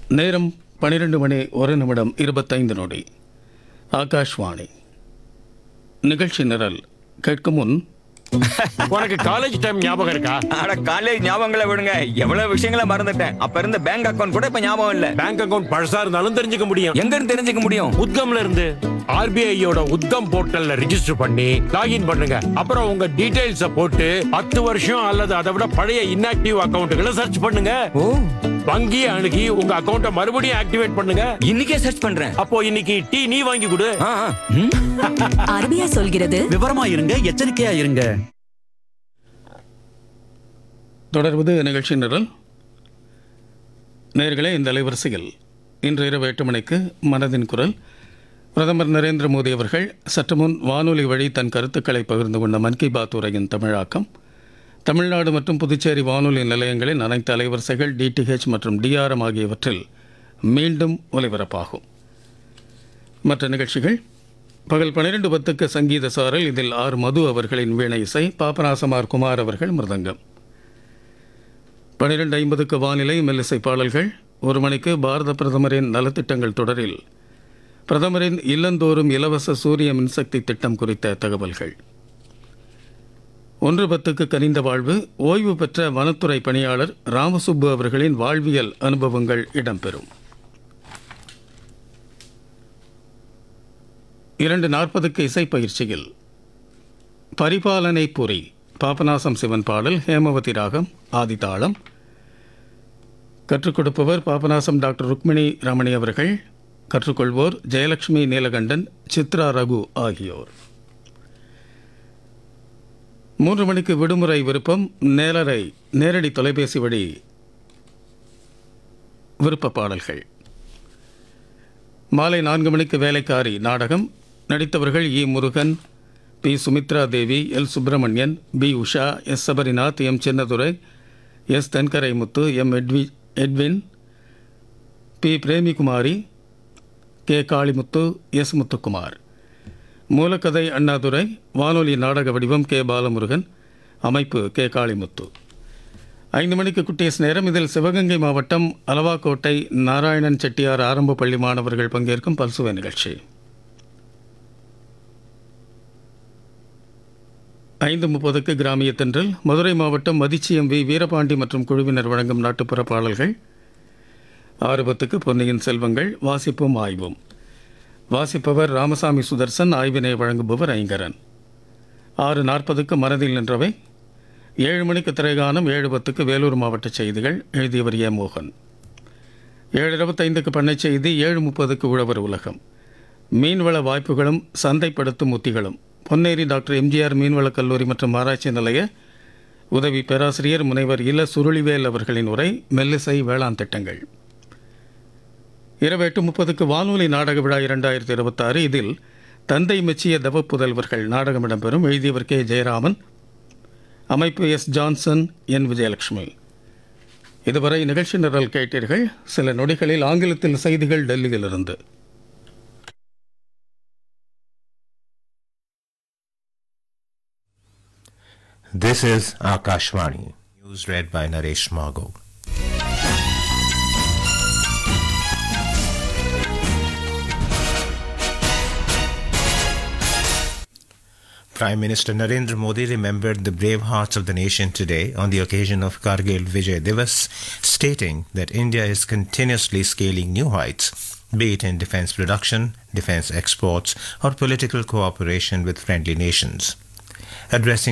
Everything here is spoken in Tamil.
நேரம் பன்னிரண்டு மணி ஒரு நிமிடம் இருபத்தைந்து நொடி ஆகாஷ்வாணி நிகழ்ச்சி நிரல் கேட்கும் முன் உனக்கு காலேஜ் டைம் ஞாபகம் இருக்கா அட காலேஜ் ஞாபகங்களை விடுங்க எவ்வளவு விஷயங்களை மறந்துட்டேன் அப்ப இருந்த பேங்க் அக்கவுண்ட் கூட இப்ப ஞாபகம் இல்ல பேங்க் அக்கவுண்ட் பழசா இருந்தாலும் தெரிஞ்சுக்க முடியும் எங்க இருந்து தெரிஞ்சுக்க முடியும் உத்கம்ல இருந்து ஆர்பிஐயோட உத்கம் போர்ட்டல்ல ரெஜிஸ்டர் பண்ணி லாகின் பண்ணுங்க அப்புறம் உங்க டீடைல்ஸ போட்டு பத்து வருஷம் அல்லது அதை விட பழைய இன்ஆக்டிவ் அக்கவுண்ட்களை சர்ச் பண்ணுங்க ஓ வங்கியை அணுகி உங்க அக்கவுண்ட மறுபடியும் ஆக்டிவேட் பண்ணுங்க இன்னைக்கே சர்ச் பண்றேன் அப்போ இன்னைக்கு டீ நீ வாங்கி கொடு ஆ, ஆ. ம். ஆர்பிஐ சொல்கிறது விவரமா இருங்க எச்சரிக்கையா இருங்க தொடர்வது நிகழ்ச்சி நிரல் நேர்களே இந்த அலைவரிசையில் இன்று இரவு எட்டு மணிக்கு மனதின் குரல் பிரதமர் நரேந்திர மோடி அவர்கள் சற்று முன் வானொலி வழி தன் கருத்துக்களை பகிர்ந்து கொண்ட மன் கி பாத் உரையின் தமிழாக்கம் தமிழ்நாடு மற்றும் புதுச்சேரி வானொலி நிலையங்களின் அனைத்து அலைவரிசைகள் டிடிஹெச் மற்றும் டிஆர்எம் ஆகியவற்றில் மீண்டும் ஒலிபரப்பாகும் மற்ற நிகழ்ச்சிகள் பகல் பன்னிரண்டு பத்துக்கு சங்கீத சாரல் இதில் ஆர் மது அவர்களின் வீணை இசை பாபநாசமார் குமார் அவர்கள் மிருதங்கம் பன்னிரண்டு ஐம்பதுக்கு வானிலை மெல்லிசை பாடல்கள் ஒரு மணிக்கு பாரத பிரதமரின் நலத்திட்டங்கள் தொடரில் பிரதமரின் இல்லந்தோறும் இலவச சூரிய மின்சக்தி திட்டம் குறித்த தகவல்கள் ஒன்று பத்துக்கு கனிந்த வாழ்வு ஓய்வு பெற்ற வனத்துறை பணியாளர் ராமசுப்பு அவர்களின் வாழ்வியல் அனுபவங்கள் இடம்பெறும் இரண்டு நாற்பதுக்கு இசை பயிற்சியில் பரிபாலனை புரி பாபநாசம் சிவன் பாடல் ஹேமவதி ராகம் ஆதிதாளம் கற்றுக் கொடுப்பவர் பாபநாசம் டாக்டர் ருக்மிணி ரமணி அவர்கள் கற்றுக்கொள்வோர் ஜெயலட்சுமி நீலகண்டன் சித்ரா ரகு ஆகியோர் மூன்று மணிக்கு விடுமுறை விருப்பம் நேரரை நேரடி தொலைபேசி வழி விருப்ப பாடல்கள் மாலை நான்கு மணிக்கு வேலைக்காரி நாடகம் நடித்தவர்கள் E Murugan P Sumithra Devi L Subramanian P Usha S Sabarinath M Chinnadurai S Thenkaraimuthu M எட்வி Edwin P Premikumari K Kalimuthu S Muthukumar மூலக்கதை அண்ணாதுரை வானொலி நாடக வடிவம் கே பாலமுருகன் அமைப்பு கே காளிமுத்து ஐந்து மணிக்கு குட்டீஸ் நேரம் இதில் சிவகங்கை மாவட்டம் அலவாக்கோட்டை நாராயணன் செட்டியார் ஆரம்ப பள்ளி மாணவர்கள் பங்கேற்கும் பல்சுவை நிகழ்ச்சி ஐந்து முப்பதுக்கு கிராமிய தென்றல் மதுரை மாவட்டம் மதிச்சியம் வி வீரபாண்டி மற்றும் குழுவினர் வழங்கும் நாட்டுப்புற பாடல்கள் ஆறு பத்துக்கு பொன்னியின் செல்வங்கள் வாசிப்பும் ஆய்வும் வாசிப்பவர் ராமசாமி சுதர்சன் ஆய்வினை வழங்குபவர் ஐங்கரன் ஆறு நாற்பதுக்கு மனதில் நின்றவை ஏழு மணிக்கு திரைகானம் ஏழு பத்துக்கு வேலூர் மாவட்ட செய்திகள் எழுதியவர் ஏ மோகன் ஏழு இருபத்தைந்துக்கு பண்ணை செய்தி ஏழு முப்பதுக்கு உழவர் உலகம் மீன்வள வாய்ப்புகளும் சந்தைப்படுத்தும் உத்திகளும் பொன்னேரி டாக்டர் எம்ஜிஆர் மீன்வளக் கல்லூரி மற்றும் ஆராய்ச்சி நிலைய உதவி பேராசிரியர் முனைவர் இல சுருளிவேல் அவர்களின் உரை மெல்லிசை வேளாண் திட்டங்கள் இரவு எட்டு முப்பதுக்கு வானொலி நாடக விழா இரண்டாயிரத்தி இருபத்தாறு இதில் தந்தை மெச்சிய தவ புதல்வர்கள் நாடகம் இடம்பெறும் எழுதியவர் கே ஜெயராமன் அமைப்பு எஸ் ஜான்சன் என் விஜயலட்சுமி இதுவரை நிகழ்ச்சி நிரல் கேட்டீர்கள் சில நொடிகளில் ஆங்கிலத்தில் செய்திகள் டெல்லியிலிருந்து This is Akashvani. News read by Naresh Margo. Prime Minister Narendra Modi remembered the brave hearts of the nation today on the occasion of Kargil Vijay Divas, stating that India is continuously scaling new heights, be it in defense production, defense exports, or political cooperation with friendly nations. Addressing